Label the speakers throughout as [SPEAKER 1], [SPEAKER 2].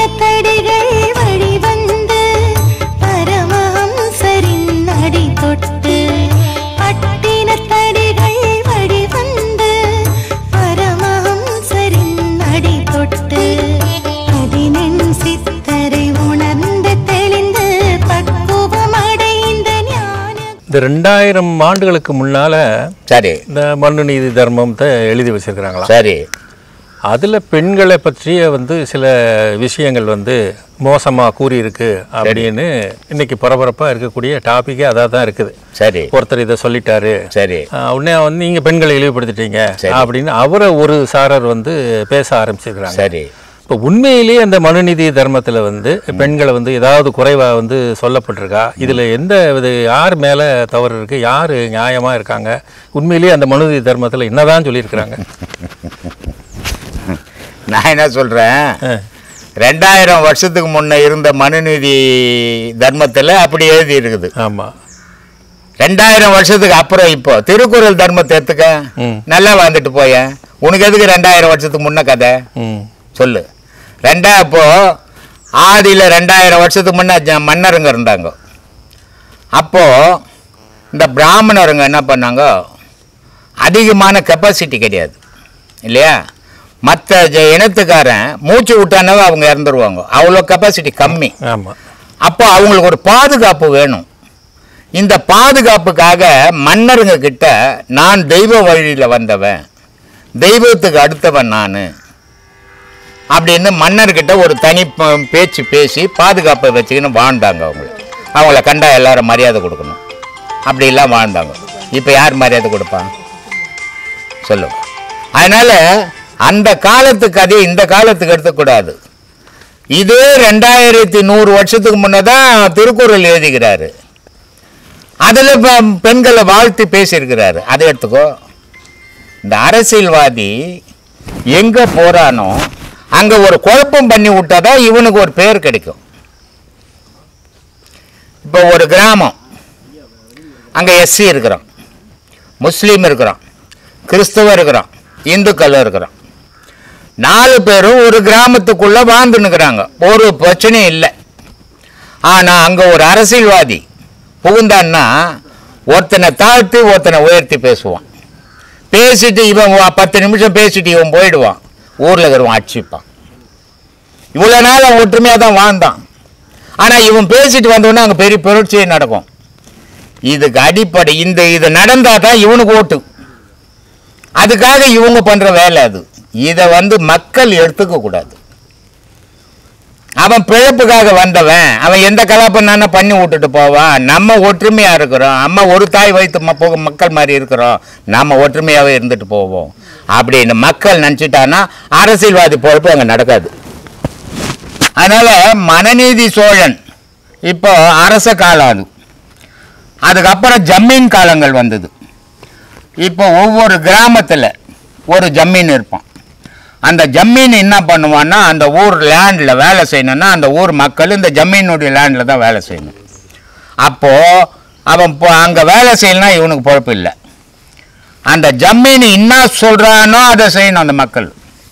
[SPEAKER 1] பட்டினத்தடிகள் வழிவந்து பரமஹம்சரின் அடி தொட்டு பட்டினத்தடிகள் வழிவந்து பரமஹம்சரின் அடி தொட்டு பதினெண் சித்தரை உணர்ந்து தெளிந்து பக்குவம் அடைந்த ஞான
[SPEAKER 2] இந்த ரெண்டாயிரம் ஆண்டுகளுக்கு முன்னால
[SPEAKER 3] சரி
[SPEAKER 2] இந்த மனு நீதி தர்மத்தை எழுதி வச்சிருக்கிறாங்களா
[SPEAKER 3] சரி
[SPEAKER 2] அதுல பெண்களை பற்றிய வந்து சில விஷயங்கள் வந்து மோசமா கூறியிருக்கு அப்படின்னு இன்னைக்கு பரபரப்பா இருக்கக்கூடிய டாபிக்கே அதாக தான் இருக்குது
[SPEAKER 3] சரி
[SPEAKER 2] ஒருத்தர் இதை சொல்லிட்டாரு
[SPEAKER 3] சரி
[SPEAKER 2] ஆஹ் உடனே வந்து நீங்க பெண்களை இழிவுபடுத்திட்டீங்க
[SPEAKER 3] சரி.
[SPEAKER 2] அப்படின்னு அவரை ஒரு சாரர் வந்து பேச ஆரம்பிச்சிருக்கிறாங்க
[SPEAKER 3] சரி
[SPEAKER 2] இப்போ உண்மையிலேயே அந்த மனுநீதி தர்மத்துல வந்து பெண்களை வந்து ஏதாவது குறைவா வந்து சொல்லப்பட்டிருக்கா இதுல எந்த இது யார் மேல தவறு இருக்கு யார் நியாயமா இருக்காங்க உண்மையிலேயே அந்த மனுநீதி தர்மத்துல என்னதான் சொல்லியிருக்கிறாங்க
[SPEAKER 3] நான் என்ன சொல்றேன் ரெண்டாயிரம் வருஷத்துக்கு முன்ன இருந்த மனுநீதி தர்மத்தில் அப்படி எழுதி இருக்குது
[SPEAKER 2] ஆமா
[SPEAKER 3] ரெண்டாயிரம் வருஷத்துக்கு அப்புறம் இப்போ திருக்குறள் தர்மத்தை எடுத்துக்க
[SPEAKER 2] ம்.
[SPEAKER 3] நல்லா வாழ்ந்துட்டு போய உனக்கு எதுக்கு ரெண்டாயிரம் வருஷத்துக்கு முன்ன கதை
[SPEAKER 2] ம்
[SPEAKER 3] சொல்லு ரெண்டா இப்போ ஆதியில் ரெண்டாயிரம் வருஷத்துக்கு முன்ன ஜ- மன்னருங்க இருந்தாங்க அப்போ இந்த பிராமணருங்க என்ன பண்ணாங்க அதிகமான கெப்பாசிட்டி கிடையாது இல்லையா மற்ற இனத்துக்காரன் மூச்சு விட்டானவே அவங்க இறந்துருவாங்க அவ்வளோ கெப்பாசிட்டி கம்மி
[SPEAKER 2] ஆமா
[SPEAKER 3] அப்போ அவங்களுக்கு ஒரு பாதுகாப்பு வேணும் இந்த பாதுகாப்புக்காக மன்னருங்க கிட்ட நான் தெய்வ வழியில் வந்தவன் தெய்வத்துக்கு அடுத்தவன் நான் அப்படின்னு மன்னர்கிட்ட ஒரு தனி ப- பேச்சு பேசி பாதுகாப்பை வச்சுக்கின்னு வாழ்ந்தாங்க அவங்கள அவங்கள கண்டா எல்லாரும் மரியாதை கொடுக்கணும் அப்படிலாம் வாழ்ந்தாங்க இப்போ யார் மரியாதை கொடுப்பாங்க சொல்லுங்க அதனால அந்த காலத்து கதையை இந்த காலத்துக்கு எடுத்துக்கூடாது இதே ரெண்டாயிரத்தி நூறு வருஷத்துக்கு முன்னதான் திருக்குறள் எழுதிக்கிறாரு அதில் பெண்களை வாழ்த்து பேசியிருக்கிறாரு அதை எடுத்துக்கோ இந்த அரசியல்வாதி எங்க போறானோ அங்க ஒரு குழப்பம் பண்ணி விட்டாதான் இவனுக்கு ஒரு பேர் கிடைக்கும் இப்போ ஒரு கிராமம் அங்க எஸ்சி இருக்கிறோம் முஸ்லீம் இருக்கிறோம் கிறிஸ்தவ இருக்கிறோம் இந்துக்கள் இருக்கிறோம் நாலு பேரும் ஒரு கிராமத்துக்குள்ள வாழ்ந்துன்னுக்குறாங்க ஒரு பிரச்சனையும் இல்லை ஆனா அங்க ஒரு அரசியல்வாதி புகுந்தான்னா ஒருத்தனை தாழ்த்தி ஒருத்தனை உயர்த்தி பேசுவான் பேசிட்டு இவன் வா- பத்து நிமிஷம் பேசிட்டு இவன் போயிடுவான் ஊர்ல இருக்கிறவன் அடிச்சுப்பான் இவ்வளோ நாள் அவன் ஒற்றுமையாக தான் வாழ்ந்தான் ஆனா இவன் பேசிட்டு வந்தோடனே அங்கே பெரிய புரட்சியே நடக்கும் இதுக்கு அடிப்படை இந்த இது நடந்தா தான் இவனுக்கு ஓட்டு அதுக்காக இவங்க பண்ற வேலை அது இதை வந்து மக்கள் எடுத்துக்க கூடாது அவன் பிழைப்புக்காக வந்தவன் அவன் எந்த கலாப்பண்ணான பண்ணி விட்டுட்டு போவான் நம்ம ஒற்றுமையா இருக்கிறோம் நம்ம ஒரு தாய் வைத்து ம- மக்கள் மாதிரி இருக்கிறோம் நம்ம ஒற்றுமையாவே இருந்துட்டு போவோம் அப்படின்னு மக்கள் நினச்சிட்டான்னா அரசியல்வாதி பொழப்பு அங்கே நடக்காது அதனால மனநீதி சோழன் இப்போ அரச காலம் அது அதுக்கப்புறம் ஜம்மீன் காலங்கள் வந்தது இப்போ ஒவ்வொரு கிராமத்தில் ஒரு ஜம்மீன் இருப்பான் அந்த ஜம்மீன் என்ன பண்ணுவான்னா அந்த ஊர் லேண்டில் வேலை செய்யணும்னா அந்த ஊர் மக்கள் இந்த ஜம்மீனுடைய லேண்டில் தான் வேலை செய்யணும் அப்போது அவன் இப்போ அங்கே வேலை செய்யலனா இவனுக்கு பொழப்பு இல்லை அந்த ஜம்மீன் என்ன சொல்கிறானோ அதை செய்யணும் அந்த மக்கள்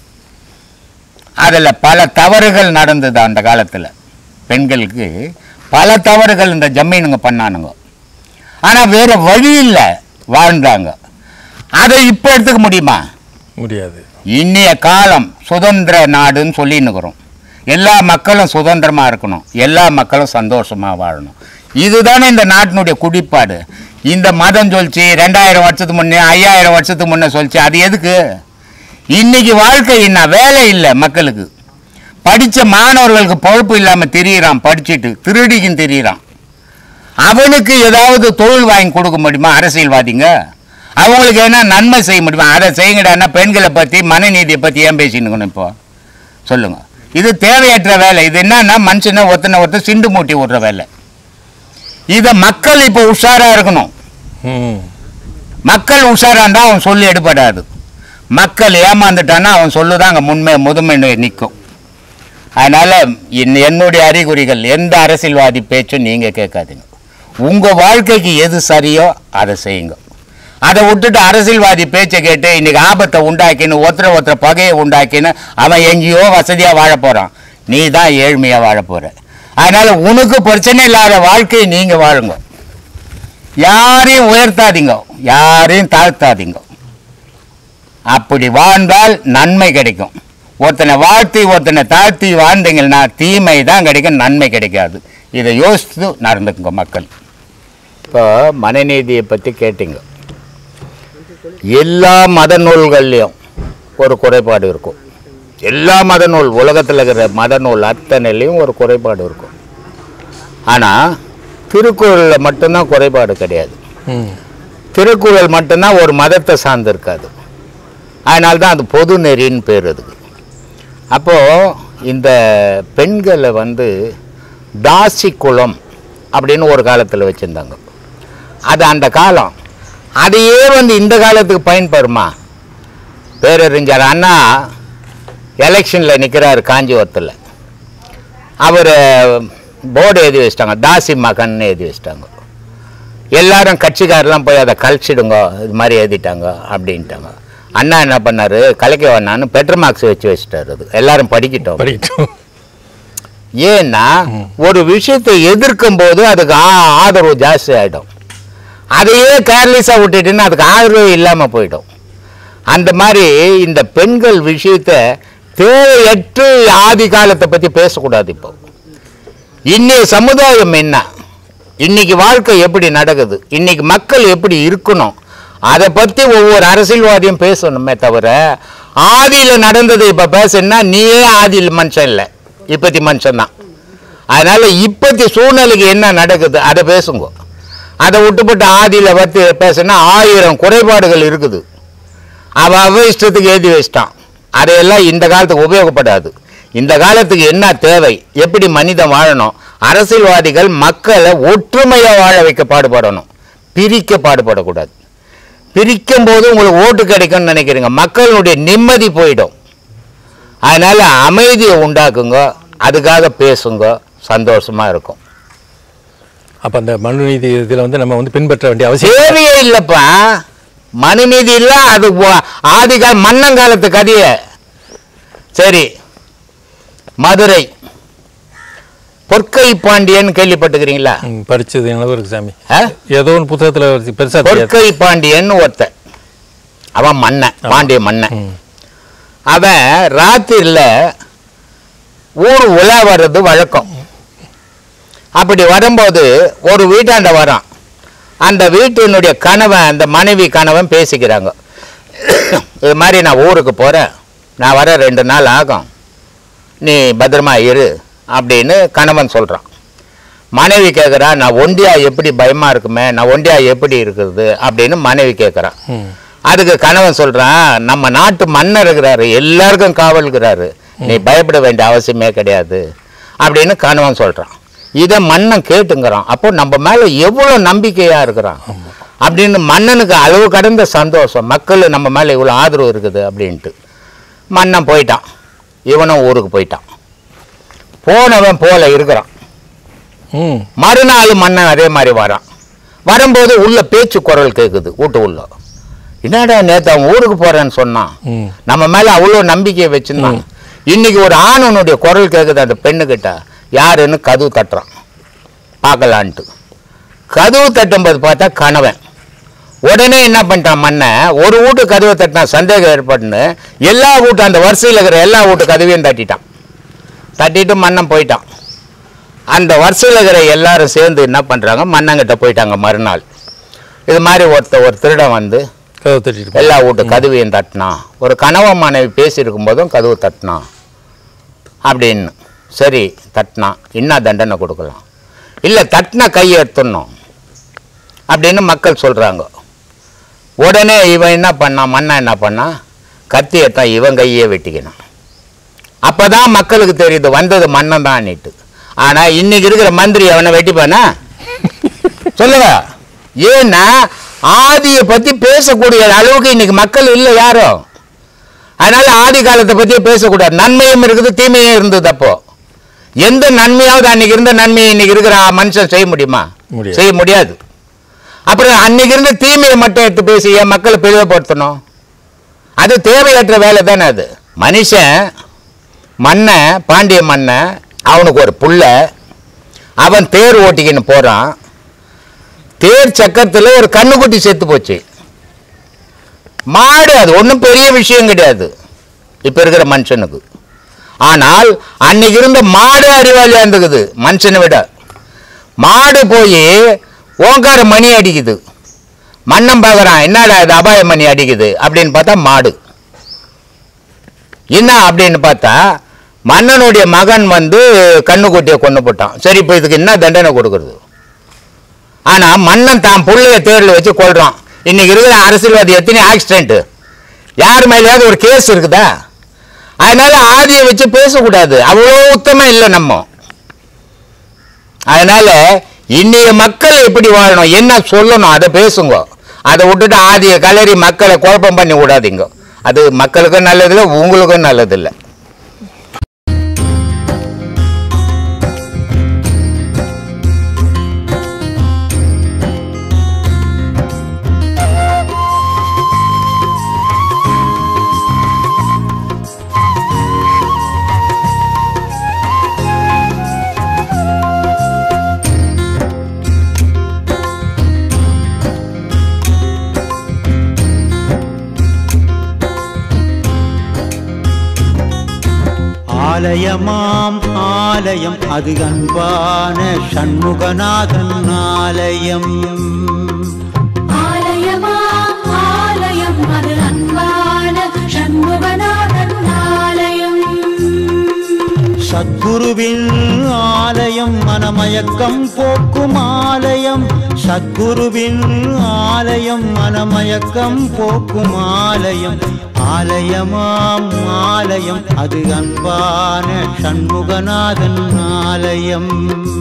[SPEAKER 3] அதில் பல தவறுகள் நடந்தது அந்த காலத்தில் பெண்களுக்கு பல தவறுகள் இந்த ஜம்மீனுங்க பண்ணானுங்க ஆனால் வேறு வழி இல்லை வாழ்ந்தாங்க அதை இப்போ எடுத்துக்க முடியுமா
[SPEAKER 2] முடியாது
[SPEAKER 3] இன்னைய காலம் சுதந்திர நாடுன்னு சொல்லின்னுக்குறோம் எல்லா மக்களும் சுதந்திரமாக இருக்கணும் எல்லா மக்களும் சந்தோஷமாக வாழணும் இதுதானே இந்த நாட்டினுடைய குடிப்பாடு இந்த மதம் சொல்லிச்சு ரெண்டாயிரம் வருஷத்துக்கு முன்னே ஐயாயிரம் வருஷத்துக்கு முன்னே சொல்லிச்சு அது எதுக்கு இன்னைக்கு வாழ்க்கை என்ன வேலை இல்லை மக்களுக்கு படித்த மாணவர்களுக்கு பொழப்பு இல்லாமல் திரியிறான் படிச்சுட்டு திருடிக்கும் திரியிறான் அவனுக்கு ஏதாவது தொழில் வாங்கி கொடுக்க முடியுமா அரசியல்வாதிங்க அவங்களுக்கு என்ன நன்மை செய்ய முடியுமா அதை செய்யுங்கடான்னா பெண்களை பற்றி மனநீதியை பற்றி ஏன் பேசினுக்கணும் இப்போ சொல்லுங்க இது தேவையற்ற வேலை இது என்னன்னா மனுஷனை ஒருத்தனை ஒருத்தர் சிண்டு மூட்டி விடுற வேலை இதை மக்கள் இப்போ உஷாரா இருக்கணும்
[SPEAKER 2] ம்
[SPEAKER 3] மக்கள் உஷாரா இருந்தால் அவன் சொல்லி எடுபடாது மக்கள் ஏமாந்துட்டான்னா அவன் சொல்லுதான் அங்கே முன்மை முதுமை நிற்கும் அதனால என்- என்னுடைய அறிகுறிகள் எந்த அரசியல்வாதி பேச்சும் நீங்க கேட்காதீங்க உங்க வாழ்க்கைக்கு எது சரியோ அதை செய்யுங்க அதை விட்டுட்டு அரசியல்வாதி பேச்சை கேட்டு இன்னைக்கு ஆபத்தை உண்டாக்கின்னு ஒருத்தர ஒருத்தர பகையை உண்டாக்கின்னு அவன் எங்கேயோ வசதியா வாழ போறான் நீ தான் ஏழ்மையாக வாழ போற அதனால உனக்கு பிரச்சனை இல்லாத வாழ்க்கையை நீங்க வாழுங்க யாரையும் உயர்த்தாதீங்க யாரையும் தாழ்த்தாதீங்க அப்படி வாழ்ந்தால் நன்மை கிடைக்கும் ஒருத்தனை வாழ்த்தி ஒருத்தனை தாழ்த்தி வாழ்ந்தீங்கன்னா தீமை தான் கிடைக்கும் நன்மை கிடைக்காது இதை யோசித்து நடந்துக்குங்க மக்கள் இப்போ மனநீதியை பற்றி கேட்டீங்க எல்லா மத நூல்கள்லையும் ஒரு குறைபாடு இருக்கும் எல்லா மத நூல் உலகத்தில் இருக்கிற மத நூல் அத்தனைலையும் ஒரு குறைபாடு இருக்கும் ஆனால் திருக்குறளில் மட்டும்தான் குறைபாடு கிடையாது
[SPEAKER 2] ம்
[SPEAKER 3] திருக்குறள் மட்டும்தான் ஒரு மதத்தை சார்ந்து இருக்காது அதனால தான் அது பொது நெறின்னு பேர் அதுக்கு அப்போது இந்த பெண்களை வந்து தாசி குலம் அப்படின்னு ஒரு காலத்தில் வச்சுருந்தாங்க அது அந்த காலம் அதையே வந்து இந்த காலத்துக்கு பயன்படுமா பேரறிஞர் அண்ணா எலெக்ஷனில் நிற்கிறார் காஞ்சிபுரத்தில் அவர் போர்டு எழுதி வச்சிட்டாங்க தாசி மகன் எழுதி வச்சிட்டாங்க எல்லாரும் கட்சிக்காரெல்லாம் போய் அதை கழிச்சிடுங்க இது மாதிரி எழுதிட்டாங்க அப்படின்ட்டாங்க அண்ணா என்ன பண்ணாரு கலைக்க வேணான்னு பெட்ரு மார்க்ஸ் வச்சு வச்சுட்டாரு அது எல்லாரும் படிக்கட்டும்
[SPEAKER 2] படிக்கட்டும்
[SPEAKER 3] ஏன்னா ஒரு விஷயத்தை எதிர்க்கும் போது அதுக்கு ஆ- ஆதரவு ஜாஸ்தி ஆகிடும் அதையே கேர்லெஸ்ஸாக விட்டுட்டுன்னா அதுக்கு ஆதரவு இல்லாமல் போயிடும் அந்த மாதிரி இந்த பெண்கள் விஷயத்தை தேவையற்று ஆதி காலத்தை பற்றி பேசக்கூடாது இப்போ இன்னைய சமுதாயம் என்ன இன்னைக்கு வாழ்க்கை எப்படி நடக்குது இன்னைக்கு மக்கள் எப்படி இருக்கணும் அதை பற்றி ஒவ்வொரு அரசியல்வாதியும் பேசணுமே தவிர ஆதியில் நடந்தது இப்போ பேசுனா நீயே ஆதியில் மனுஷன் இல்லை இப்பத்தி மனுஷன் தான் அதனால இப்பத்தி சூழ்நிலைக்கு என்ன நடக்குது அதை பேசுங்க அதை விட்டுப்பட்டு ஆதியில் பற்றி பேசுனா ஆயிரம் குறைபாடுகள் இருக்குது அவ அவ இஷ்டத்துக்கு எழுதி வச்சிட்டான் அதையெல்லாம் இந்த காலத்துக்கு உபயோகப்படாது இந்த காலத்துக்கு என்ன தேவை எப்படி மனிதன் வாழணும் அரசியல்வாதிகள் மக்களை ஒற்றுமையாக வாழ வைக்க பாடுபடணும் பிரிக்க பாடுபடக்கூடாது பிரிக்கும் போது உங்களுக்கு ஓட்டு கிடைக்கும்னு நினைக்கிறீங்க மக்களுடைய நிம்மதி போயிடும் அதனால அமைதியை உண்டாக்குங்க அதுக்காக பேசுங்க சந்தோஷமா இருக்கும்
[SPEAKER 2] அப்போ அந்த மனுநீதி இதில் வந்து நம்ம வந்து பின்பற்ற வேண்டிய அவசியம்
[SPEAKER 3] தேவையே இல்லைப்பா மனுநீதி இல்லை அது வ- ஆதிகால மன்னங்காலத்து கதைய சரி மதுரை பொற்கை பாண்டியன் கேள்விப்பட்டுக்கிறீங்களா
[SPEAKER 2] ம், படிச்சது என்னவோ இருக்கு சாமி
[SPEAKER 3] ஆ?
[SPEAKER 2] ஏதோ ஒன்று புத்தகத்தில் பெருசாக தெரியாது
[SPEAKER 3] பொற்கை பாண்டியன் ஒருத்தன் அவன் மன்னன் பாண்டிய மன்னன்
[SPEAKER 2] ம்.
[SPEAKER 3] அவன் ராத்திரில ஊர் உலா வர்றது வழக்கம் அப்படி வரும்போது ஒரு வீட்டாண்ட வரான் அந்த வீட்டினுடைய கணவன் அந்த மனைவி கணவன் பேசிக்கிறாங்க இது மாதிரி நான் ஊருக்கு போகிறேன் நான் வர ரெண்டு நாள் ஆகும் நீ பத்திரமா இரு அப்படின்னு கணவன் சொல்கிறான் மனைவி கேட்குறா நான் ஒண்டியா எப்படி பயமா இருக்குமே நான் ஒண்டியா எப்படி இருக்குது அப்படின்னு மனைவி கேட்குறான்
[SPEAKER 2] ம்
[SPEAKER 3] அதுக்கு கணவன் சொல்றான் நம்ம நாட்டு மன்னர் இருக்கிறாரு எல்லாருக்கும் காவல் இருக்கிறாரு நீ பயப்பட வேண்டிய அவசியமே கிடையாது அப்படின்னு கணவன் சொல்றான் இதை மன்னன் கேட்டுங்கிறான் அப்போ நம்ம மேல எவ்வளவு நம்பிக்கையா இருக்கிறான் அப்படின்னு மன்னனுக்கு அளவு கடந்த சந்தோஷம் மக்கள் நம்ம மேல இவ்வளவு ஆதரவு இருக்குது அப்படின்ட்டு மன்னன் போயிட்டான் இவனும் ஊருக்கு போயிட்டான் போனவன் போல இருக்கிறான்
[SPEAKER 2] ம்
[SPEAKER 3] மறுநாள் மன்னன் அதே மாதிரி வரான் வரும்போது உள்ள பேச்சு குரல் கேட்குது வீட்டு உள்ள என்னடா நேத்து அவன் ஊருக்கு போறேன்னு சொன்னான்
[SPEAKER 2] ம்
[SPEAKER 3] நம்ம மேல அவ்வளோ நம்பிக்கையை வச்சிருந்தான் இன்னைக்கு ஒரு ஆணவனுடைய குரல் கேட்குது அந்த பெண்ணுக்கிட்ட யாருன்னு கதவு தட்டுறான் பார்க்கலான்ட்டு கதவு தட்டும்போது பார்த்தா கணவன் உடனே என்ன பண்ணிட்டான் மன்னன் ஒரு வீட்டு கதவை தட்டினா சந்தேகம் ஏற்பட்டுன்னு எல்லா வீட்டு அந்த வரிசையில் இருக்கிற எல்லா வீட்டு கதவையும் தட்டிட்டான் தட்டிட்டு மன்னன் போயிட்டான் அந்த வரிசையில் இருக்கிற எல்லாரும் சேர்ந்து என்ன பண்ணுறாங்க மன்னங்கிட்ட போயிட்டாங்க மறுநாள் இது மாதிரி ஒருத்த ஒரு திருடன் வந்து
[SPEAKER 2] கதவு தட்டிட்டு போ.
[SPEAKER 3] எல்லா வீட்டு கதவையும் தட்டினான் ஒரு கணவன் மனைவி பேசியிருக்கும் போதும் கதவு தட்டினான் அப்படின்னு சரி தட்டினான் என்ன தண்டனை கொடுக்கலாம் இல்லை தட்டின கையை எடுத்துடணும் அப்படின்னு மக்கள் சொல்கிறாங்க உடனே இவன் என்ன பண்ணான் மன்னன் என்ன பண்ணான் கத்தி எடுத்தான் இவன் கையே வெட்டிக்கணும் அப்போ தான் மக்களுக்கு தெரியுது வந்தது மன்னன் தான் ஆனால் இன்னைக்கு இருக்கிற மந்திரி அவனை வெட்டிப்பானா சொல்லுங்க ஏன்னா ஆதியை பத்தி பேசக்கூடிய அளவுக்கு இன்னைக்கு மக்கள் இல்லை யாரும் அதனால ஆதி காலத்தை பத்தி பேசக்கூடாது நன்மையும் இருக்குது தீமையும் இருந்தது அப்போ எந்த நன்மையாவது அன்னைக்கு இருந்த நன்மையை இன்னைக்கு இருக்கிற மனுஷன் செய்ய முடியுமா
[SPEAKER 2] முடியாது.
[SPEAKER 3] செய்ய முடியாது அப்புறம் அன்னைக்கு இருந்த தீமையை மட்டும் எடுத்து பேசி என் மக்களை பிரிவுபடுத்தணும் அது தேவையற்ற வேலை தானே அது மனுஷன் மன்னன் பாண்டிய மன்னன் அவனுக்கு ஒரு புள்ள அவன் தேர் ஓட்டிக்கின்னு போகிறான் தேர் சக்கரத்தில் ஒரு கண்ணுக்குட்டி செத்து போச்சு மாடு அது ஒன்றும் பெரிய விஷயம் கிடையாது இப்போ இருக்கிற மனுஷனுக்கு ஆனால் அன்னைக்கு இருந்த மாடு அறிவாளியாக இருந்துக்குது மனுஷனை விட மாடு போய் ஓங்கார மணி அடிக்குது மன்னன் பார்க்குறான் என்னடா இது அபாய மணி அடிக்குது அப்படின்னு பார்த்தா மாடு என்ன அப்படின்னு பார்த்தா மன்னனுடைய மகன் வந்து கண்ணுக்குட்டியை கொண்டு போட்டான் சரி இப்போ இதுக்கு என்ன தண்டனை கொடுக்குறது ஆனால் மன்னன் தான் புள்ளைய தேர்ல வச்சு கொள்றான் இன்னைக்கு இருக்கிற அரசியல்வாதி எத்தனை ஆக்சிடென்ட் யார் மேலேயாவது ஒரு கேஸ் இருக்குதா அதனால ஆதியை வச்சு பேசக்கூடாது அவ்வளோ உத்தமம் இல்லை நம்ம அதனால இன்னைய மக்கள் எப்படி வாழணும் என்ன சொல்லணும் அதை பேசுங்க அதை விட்டுட்டு ஆதிய கலரி மக்களை குழப்பம் பண்ணி விடாதீங்க அது மக்களுக்கும் நல்லதில்லை உங்களுக்கும் நல்லதில்லை
[SPEAKER 4] ஆலயமாம் ஆலயம் அது அன்பான சண்முகநாதன் ஆலயம்
[SPEAKER 5] ஆலயமா ஆலயம் அது அன்பான சண்முகநாதன் ஆலயம்
[SPEAKER 4] சத்குருவின் ஆலயம் மனமயக்கம் போக்கும் ஆலயம் சத்குருவின் ஆலயம் மனமயக்கம் போக்கும் ஆலயம் ஆலயமாம் ஆலயம் அது அன்பான சண்முகநாதன் ஆலயம்